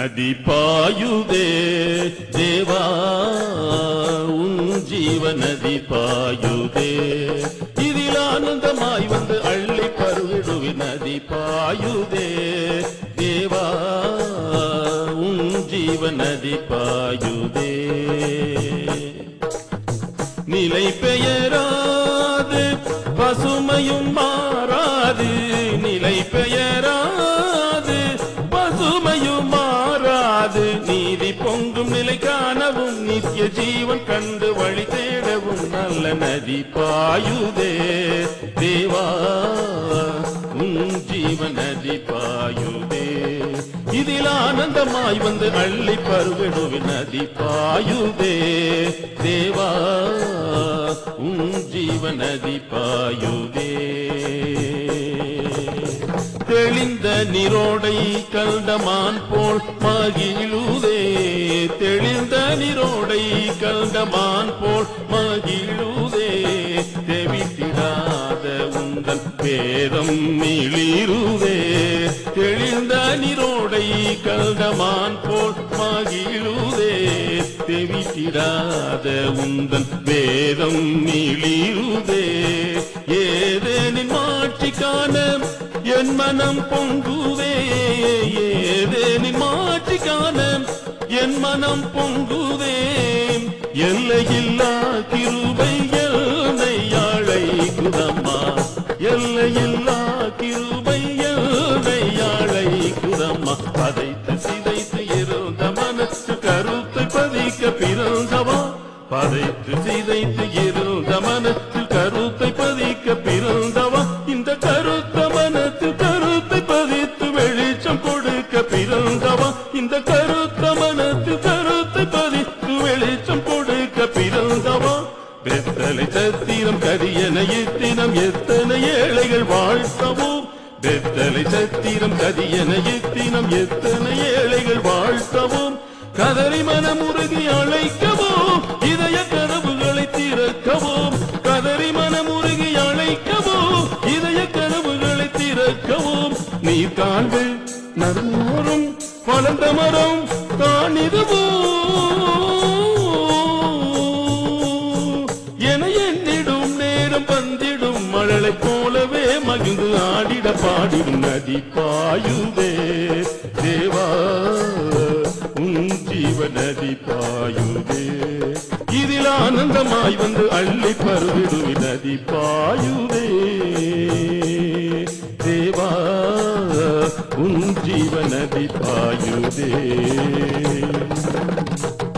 நதி பாயுதே தேவா உன் ஜீவ நதி பாயுதே இதில் ஆனந்தமாய் வந்து அள்ளி பருவிடுவி நதி பாயுதே தேவா உன் ஜீவ நதி பாயுதே நிலை பெயராது பசுமையும் மாறாது நிலை பெயராது பசுமையும் மாறாது நீதி பொங்கும் நிலை காணவும் நித்திய ஜீவன் கண்டு வழி தேடவும் நல்ல நதி பாயுதே தேவா உன் ஜீவ நதி பாயுதே இதில் ஆனந்தமாய் வந்து அள்ளி பருவிடுவி நதி பாயுதே தேவா உன் ஜீவ நதி பாயுதே தெளிந்த நீரோடை கல்டமான் போல் மகிழுதே தெளிந்த நீரோடை கல்டமான் போல் மகிழுதே தெவித்திடாத உந்தன் பேரம் மிளிருதே தெளிந்த நீரோடை கல்டமான் போல் மகிழுதே தெவித்திடாத உந்தன் வேதம் மிளிருதே ஏதேனின் மாட்சி காண என் மனம் பொங்குதே ஏதேனின் மாட்சி காண என் மனம் பொங்குதே எல்லையில்லா கிருபை என்னை அழைக்குதம்மா எல்லையில்லா கிருபை என்னை அழைக்குதம்மா பதைத்து சிதைத்து இருந்த மனசு கருத்தை பதிக்க பிறந்தவா பதைத்து சிதைத்து இருந்த மனத்தில் கருத்தை பதிக்க பிறந்தவா இந்த கருத்த மனத்தில் கருத்தை பதித்து வெளிச்சம் கொடுக்க பிறந்தவா இந்த கருத்த மனத்தில் கருத்தை பதித்து வெளிச்சம் கொடுக்க பிறந்தவா வெத்தலை சத்திரம் கரியன இத்தினம் எத்தனை ஏழைகள் வாழ்த்தவோ வெத்தலை சத்திரம் கதியன இத்தினம் எத்தனை ஏழைகள் வாழ்த்தவும் கதறி மனமுருகி அழைக்கவோ இதய கனவுகளை திறக்கவோ கதறி மனமுருகி அழைக்கவோ இதய கனவுகளை திறக்கவோ நீ காண்பு நறுமோறும் வளர்ந்த மரம் தானிதுவோ என எண்ணிடும் நேரம் வந்திடும் மழலை போலவே மகிழ்ந்து ஆடிட பாடிடும் நதி பாயுதே தேவா உன் ஜீவ நதி பாயுதே இதில் ஆனந்தமாய் வந்து அள்ளி பருவிடும் நதி பாயுதே தேவா உன் ஜீவ நதி பாயுதே